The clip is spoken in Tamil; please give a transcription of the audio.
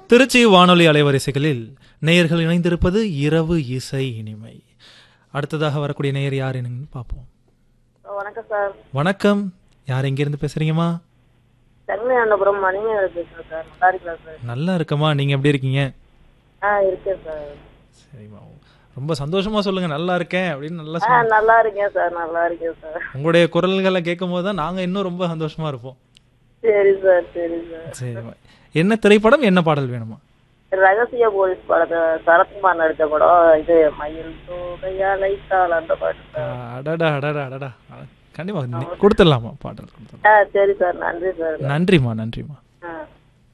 திருச்சி வானொலி அலைவரிசைகளில் நேயர்கள் இணைந்திருப்பது இரவு இசை இனிமை அடுத்ததாக வரக்கூடிய நேயர் யார் என்னன்னு பார்ப்போம் வணக்கம் சார் வணக்கம் யார் எங்கேருந்து பேசுறீங்கம்மா சென்னை அண்ணபுரம் மணிமேகலை பேசுறேன் சார் நல்லா இருக்கீங்களா சார் நல்லா இருக்கம்மா நீங்க எப்படி இருக்கீங்க ஆ இருக்கேன் சார் சரிம்மா ரொம்ப சந்தோஷமா சொல்லுங்க நல்லா இருக்கேன் அப்படின்னு நல்லா ஆ சொல்லுங்க நல்லா இருக்கேன் சார் நல்லா இருக்கேன் சார் உங்களுடைய குரல்களை கேட்கும் போது தான் நாங்க இன்னும் ரொம்ப சந்தோஷமா இருப்போம் சரி சார் சரி சார் சரிம்மா என்ன திரைப்படம் என்ன பாடல் வேணுமா ரகசிய போலீஸ் படத்தை சரத்குமார் நடித்த படம் இது மயில் தோகையா லைத்தால் அந்த பாட்டு ஆ, சார் அடடா அடடா அடடா கண்டிப்பா கொடுத்துடலாமா பாடல் கொடுத்துடலாம் ஆ சரி சார் நன்றி சார் நன்றிம்மா நன்றிம்மா ஆ